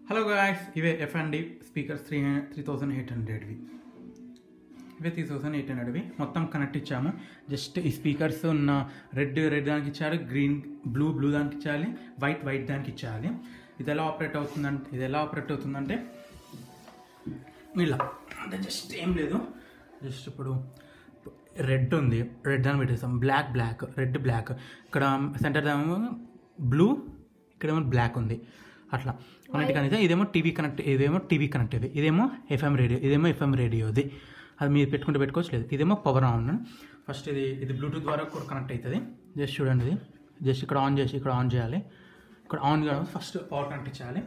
Hello guys ఇవే F and D speakers three three thousand eight హండ్రెడ్వి ఇవే three thousand eight హండ్రెడ్వి మొత్తం connect ఇచ్చాము జస్ట్ ఈ స్పీకర్స్ ఉన్న రెడ్ రెడ్ దానికి ఇచ్చారు గ్రీన్ బ్లూ బ్లూ దానికి ఇచ్చాలి వైట్ వైట్ దానికి ఇచ్చేయాలి ఇది ఎలా ఆపరేట్ అవుతుందంటే ఇది ఎలా ఆపరేట్ అవుతుందంటే ఇలా అంటే జస్ట్ ఏం లేదు జస్ట్ ఇప్పుడు రెడ్ ఉంది రెడ్ అని పెట్టేస్తాం బ్లాక్ బ్లాక్ రెడ్ బ్లాక్ ఇక్కడ సెంటర్ ఏమో బ్లూ ఇక్కడేమో బ్లాక్ ఉంది అట్లా అన్నిటికనైతే ఇదేమో టీవీ కనెక్ట్ ఇదేమో టీవీ కనెక్ట్ ఇది ఇదేమో ఎఫ్ఎం రేడియో ఇదేమో ఎఫ్ఎం రేడియోది అది మీరు పెట్టుకుంటే పెట్టుకోవచ్చు లేదు ఇదేమో పవర్ ఆన్ ఫస్ట్ ఇది ఇది బ్లూటూత్ ద్వారా కూడా కనెక్ట్ అవుతుంది జస్ట్ చూడండి ఇది జస్ట్ ఇక్కడ ఆన్ చేసి ఇక్కడ ఆన్ చేయాలి ఇక్కడ ఆన్ చేయడం ఫస్ట్ పవర్ కనెక్ట్ చేయాలి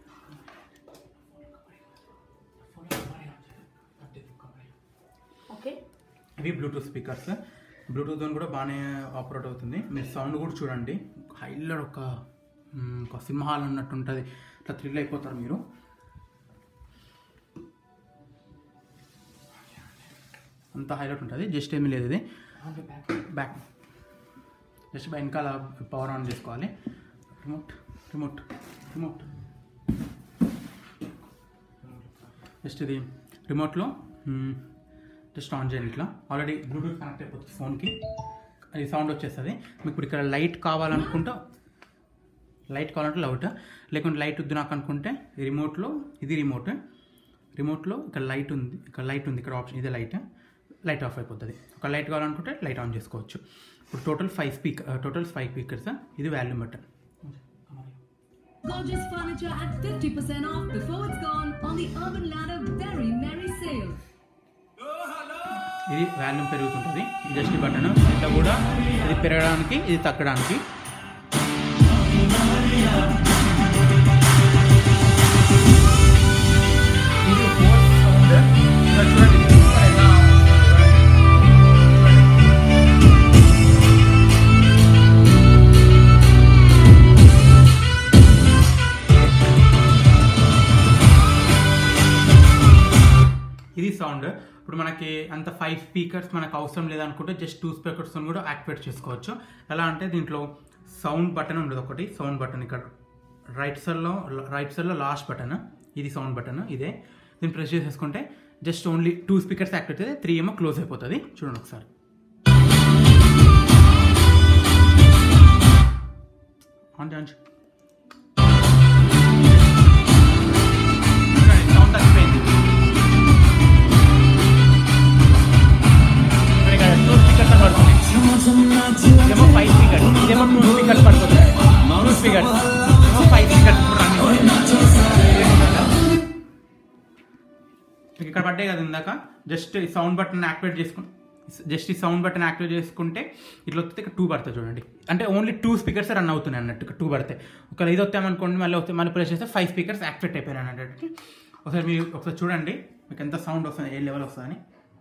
ఓకే ఇవి బ్లూటూత్ స్పీకర్స్ బ్లూటూత్ కూడా బాగానే ఆపరేట్ అవుతుంది మీరు సౌండ్ కూడా చూడండి హైలో ఒక మ్, ఒక సింహాలు ఉన్నట్టు ఉంటుంది ఇట్లా థ్రిల్ అయిపోతారు మీరు అంత హైలైట్ ఉంటుంది జస్ట్ ఏమీ లేదు ఇది బ్యాక్ జస్ట్ వెనకాల పవర్ ఆన్ చేసుకోవాలి రిమోట్ రిమోట్ రిమోట్ జస్ట్ ఇది రిమోట్లో మ్, జస్ట్ ఆన్ చేయండి ఇట్లా ఆల్రెడీ బ్లూటూత్ కనెక్ట్ అయిపోతుంది ఫోన్కి అది సౌండ్ వచ్చేస్తుంది మీకు ఇప్పుడు ఇక్కడ లైట్ కావాలనుకుంటే లైట్ కావాలంటే లౌట్ లేకుంటే లైట్ వద్దు నాకు అనుకుంటే ఈ రిమోట్లో ఇది రిమోట్ రిమోట్లో ఇక్కడ లైట్ ఉంది ఇక్కడ లైట్ ఉంది ఇక్కడ ఆప్షన్ ఇదే లైట్ లైట్ ఆఫ్ అయిపోతుంది ఒక లైట్ కావాలనుకుంటే లైట్ ఆన్ చేసుకోవచ్చు ఇప్పుడు total five speaker total five speakers ఇది volume button Gorgeous furniture at 50% off before it's gone on the Urban Ladder Very Merry Sale. ఇది వాల్యూమ్ పెరుగుతుంటుంది ఇది జస్ట్ బటన్ ఇట్లా కూడా ఇది పెరగడానికి ఇది తగ్గడానికి ఇది ఫోర్ సౌండ్ ఇక్కడ చూడండి ఇది సూపర్ ఎలా ఇది సౌండ్ ఇప్పుడు మనకి అంత ఫైవ్ స్పీకర్స్ మనకు అవసరం లేదనుకుంటే జస్ట్ టూ స్పీకర్స్ కూడా యాక్టివేట్ చేసుకోవచ్చు ఎలా అంటే దీంట్లో సౌండ్ బటన్ ఉండదు ఒకటి సౌండ్ బటన్ ఇక్కడ రైట్ సైడ్లో రైట్ సైడ్లో లాస్ట్ బటన్ ఇది సౌండ్ బటన్ ఇదే దీన్ని ప్రెస్ చేసేసుకుంటే just only two speakers activate అయితే త్రీ ఏమో క్లోజ్ అయిపోతుంది చూడండి ఒకసారి ఆన్ చేయండి సౌండ్ తగ్గిపోయింది ఇక్కడ ఇక్కడ టూ స్పీకర్స్ అని పడుతుంది ఇదేమో ఫైవ్ స్పీకర్స్ ఇదేమో టూ స్పీకర్స్ పడుతుంది టూ స్పీకర్స్ ఇదేమో ఫైవ్ స్పీకర్స్ మీకు ఇక్కడ పడ్డాయి కదా ఇందాక జస్ట్ ఈ సౌండ్ బటన్ యాక్టివేట్ చేసుకుని జస్ట్ ఈ సౌండ్ బటన్ యాక్టివేట్ చేసుకుంటే ఇట్లా వస్తే ఇక్కడ టూ పడతాయి చూడండి అంటే ఓన్లీ టూ స్పీకర్స్ రన్ అవుతున్నాయి అన్నట్టు ఇక్కడ టూ పడతాయి ఒకవేళ ఇది వస్తామనుకోండి మళ్ళీ వస్తే మళ్ళీ ప్రెస్ చేస్తే ఫైవ్ స్పీకర్స్ యాక్టివేట్ అయిపోయినాయి అన్నట్టు ఒకసారి మీరు ఒకసారి చూడండి మీకు ఎంత సౌండ్ వస్తుంది ఏ లెవెల్ వస్తుందని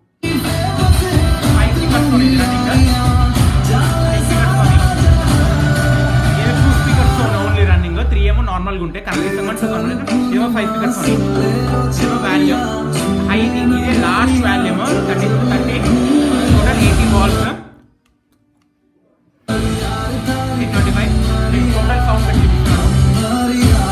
ఫైవ్ స్పీకర్స్ ఉన్నాయి రన్నింగ్ ఫైవ్ స్పీకర్స్ ఏ two speakers only running three ఏమో నార్మల్గా ఉంటాయి కనెక్ట్ చేస్తామని ఏమో ఫైవ్ స్పీకర్స్ ఉన్నాయి ఏమో వాల్యూమ్ హై ఇదే last volume thirty thirty total eighty watts twenty five total sound పెట్టి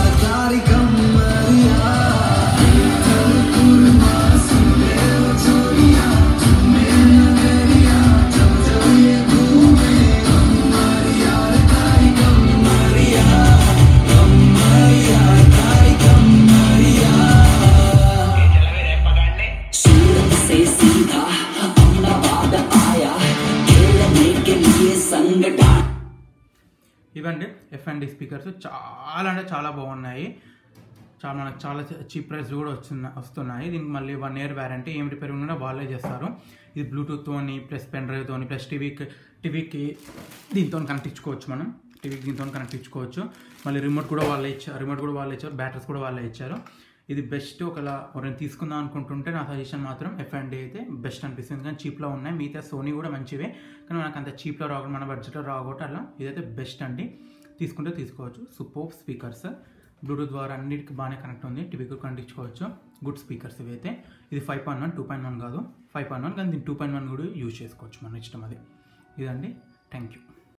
सूरत से सीधा अहमदाबाद आया खेलने के लिए संगठन ఇవండి ఎఫ్ అండ్ డి స్పీకర్స్ చాలా అంటే చాలా బాగున్నాయి చాలా మనకు చాలా చీప్ ప్రైస్ కూడా వస్తున్నా వస్తున్నాయి దీనికి మళ్ళీ వన్ ఇయర్ వ్యారంటీ ఏం రిపేర్ ఉన్నా వాళ్ళే చేస్తారు ఇది బ్లూటూత్తోని ప్లస్ పెన్ డ్రైవ్తోని ప్లస్ టీవీకి టీవీకి దీంతో కనెక్ట్ ఇచ్చుకోవచ్చు మనం టీవీకి దీంతో కనెక్ట్ ఇచ్చుకోవచ్చు మళ్ళీ రిమోట్ కూడా వాళ్ళే ఇచ్చారు రిమోట్ కూడా వాళ్ళే ఇచ్చారు బ్యాటరీస్ కూడా వాళ్ళే ఇచ్చారు ఇది బెస్ట్ ఒకలా ఎవరైనా తీసుకుందాం అనుకుంటుంటే నా సజెషన్ మాత్రం ఎఫ్ అండ్ డి అయితే బెస్ట్ అనిపిస్తుంది కానీ చీప్లో ఉన్నాయి మిగతా సోనీ కూడా మంచివే కానీ మనకు అంత చీప్లో రాకుండా మన బడ్జెట్లో రాకపోతే అలా ఇదైతే బెస్ట్ అండి తీసుకుంటే తీసుకోవచ్చు సూపర్ స్పీకర్స్ బ్లూటూత్ ద్వారా అన్నిటికీ బాగానే కనెక్ట్ ఉంది టీవీకి కనెక్ట్ ఇచ్చుకోవచ్చు గుడ్ స్పీకర్స్ ఇవైతే ఇది five point one two point one కాదు ఫైవ్ పాయింట్ వన్ కానీ దీన్ని టూ పాయింట్ వన్ కూడా యూజ్ చేసుకోవచ్చు మన ఇష్టం అది ఇదండి థ్యాంక్ యూ